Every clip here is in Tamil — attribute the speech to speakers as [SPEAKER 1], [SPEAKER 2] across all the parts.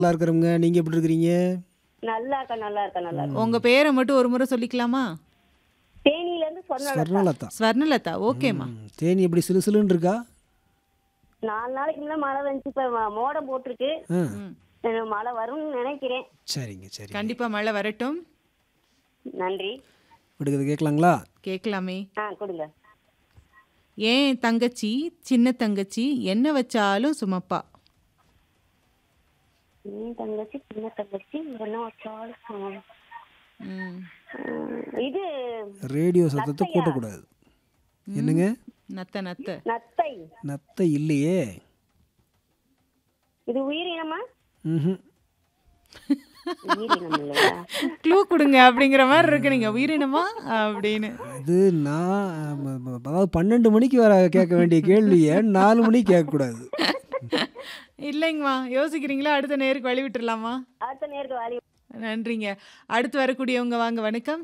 [SPEAKER 1] நல்லா இருக்கிறவங்க நீங்க எப்படி இருக்கிறீங்க
[SPEAKER 2] நல்லா இருக்கா நல்லா இருக்கா நல்லா இருக்கா
[SPEAKER 3] உங்க பேரை மட்டும் ஒரு முறை சொல்லிக்கலாமா
[SPEAKER 2] தேனியில இருந்து சொன்ன
[SPEAKER 1] ஸ்வர்ணலதா
[SPEAKER 3] ஸ்வர்ணலதா ஓகேம்மா
[SPEAKER 1] ம், தேனி எப்படி சிலு சிலுன்னு இருக்கா
[SPEAKER 2] நாலு நாளைக்கு முன்ன மழை வந்துச்சு இப்ப ம- மோடம் போட்டிருக்கு
[SPEAKER 1] ஆ
[SPEAKER 3] ம்.
[SPEAKER 2] எனக்கு மழை வரும்னு நினைக்கிறேன்
[SPEAKER 1] சரிங்க சரி
[SPEAKER 3] கண்டிப்பா மழை வரட்டும்
[SPEAKER 2] நன்றி
[SPEAKER 1] விடுக்கிறது கேட்கலாங்களா
[SPEAKER 3] கேட்கலாமே
[SPEAKER 2] ஆ கொடுங்க
[SPEAKER 3] ஏன் தங்கச்சி சின்ன தங்கச்சி என்ன வச்சாலும் சுமப்பா
[SPEAKER 2] நீ தங்கச்சி சின்ன தங்கச்சி என்ன வச்சாலும் சமம்.
[SPEAKER 3] ம்.
[SPEAKER 2] ம், இது
[SPEAKER 1] ரேடியோ சத்தத்தை கூட்டக்கூடாது என்னங்க
[SPEAKER 3] நத்த நத்த
[SPEAKER 2] நத்தை
[SPEAKER 1] நத்தை இல்லையே
[SPEAKER 2] இது உயிரினமா
[SPEAKER 1] ம்
[SPEAKER 2] உயிரினம் இல்லையா
[SPEAKER 3] க்ளூ கொடுங்க அப்படிங்கிற மாதிரி இருக்கு நீங்க உயிரினமா அப்படின்னு
[SPEAKER 1] இது நான் ம- ம- அதாவது பன்னெண்டு மணிக்கு வர கேட்க வேண்டிய கேள்வியை நாலு மணிக்கு கேட்கக்கூடாது
[SPEAKER 3] இல்லைங்கம்மா யோசிக்கிறீங்களா அடுத்த நேருக்கு வழி விட்டுறலாமா
[SPEAKER 2] அடுத்த நேருக்கு வாலி
[SPEAKER 3] நன்றிங்க அடுத்து வரக்கூடியவங்க வாங்க வணக்கம்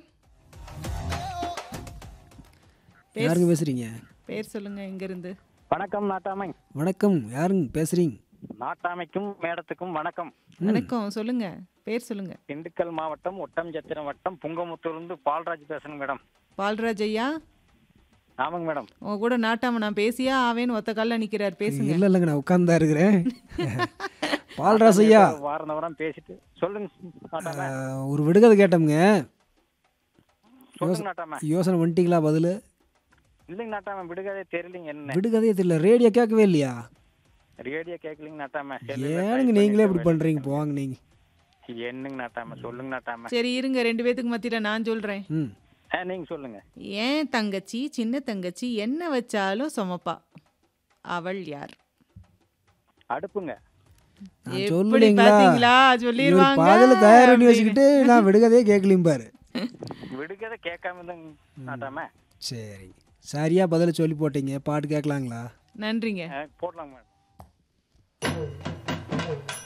[SPEAKER 1] யாருங்க பேசுறீங்க
[SPEAKER 3] பேர் சொல்லுங்க எங்க இருந்து
[SPEAKER 4] வணக்கம் நாட்டாமை
[SPEAKER 1] வணக்கம் யாருங்க பேசுறீங்க
[SPEAKER 4] நாட்டாமைக்கும் மேடத்துக்கும் வணக்கம்
[SPEAKER 3] வணக்கம் சொல்லுங்க பேர் சொல்லுங்க
[SPEAKER 4] திண்டுக்கல் மாவட்டம் ஒட்டம்சத்திரம் வட்டம் புங்கமுத்தூர்லேருந்து பால்ராஜ் பேசுறேங்க மேடம்
[SPEAKER 3] பால்ராஜ் ஐயா
[SPEAKER 4] ஆமாங்க மேடம்
[SPEAKER 3] உங்க கூட நாட்டாம நான் பேசியா ஆவேன்னு ஒத்த கால்ல நிக்கிறார் பேசுங்க
[SPEAKER 1] இல்லை இல்லைங்க நான் உட்கார்ந்தா இருக்கிறேன் பால்ராஸ் ஐயா
[SPEAKER 4] வாரம் வாரம் பேசிட்டு சொல்லுங்க நாட்டாமை
[SPEAKER 1] ஆஹ், ஒரு விடுகதை கேட்டோம்ங்க
[SPEAKER 4] சொல்லுங்க நாட்டாமை
[SPEAKER 1] யோசனை வந்துட்டீங்களா பதில்
[SPEAKER 4] இல்லைங்க நாட்டாமை விடுகதே தெரியலங்க என்ன
[SPEAKER 1] விடுகதையே தெரியல ரேடியோ கேட்கவே இல்லையா
[SPEAKER 4] ரேடியோ கேட்கலிங்க நாட்டாமை
[SPEAKER 1] ஏனுங்க நீங்களே இப்படி பண்றீங்க போவாங்க நீங்க
[SPEAKER 4] என்னங்க நாட்டாமை சொல்லுங்க நாட்டாமை
[SPEAKER 3] சரி இருங்க ரெண்டு பேத்துக்கு மத்தியில நான் சொல்றேன்
[SPEAKER 1] ம்
[SPEAKER 4] ஆ நீங்க சொல்லுங்க
[SPEAKER 3] ஏன் தங்கச்சி சின்ன தங்கச்சி என்ன வச்சாலும் சுமப்பா அவள் யார்
[SPEAKER 4] அடுப்புங்க
[SPEAKER 1] நான்
[SPEAKER 3] எப்படி
[SPEAKER 1] சொல்லலைங்களா
[SPEAKER 3] பாத்தீங்களா
[SPEAKER 1] இவர்
[SPEAKER 3] சொல்லிருவாங்க
[SPEAKER 1] பாதில் தயார் பண்ணி
[SPEAKER 3] அப்படின்னு.
[SPEAKER 1] வச்சுக்கிட்டு நான் விடுகதையே கேட்கலையும் பாரு
[SPEAKER 4] விடுகதை கேட்காம இருந்தாங்க நாட்டாமை
[SPEAKER 1] சரிங்க சரியா பதில் சொல்லி போட்டீங்க பாட்டு கேட்கலாங்களா
[SPEAKER 3] நன்றிங்க
[SPEAKER 4] ஆ, போடலாங்க மேடம்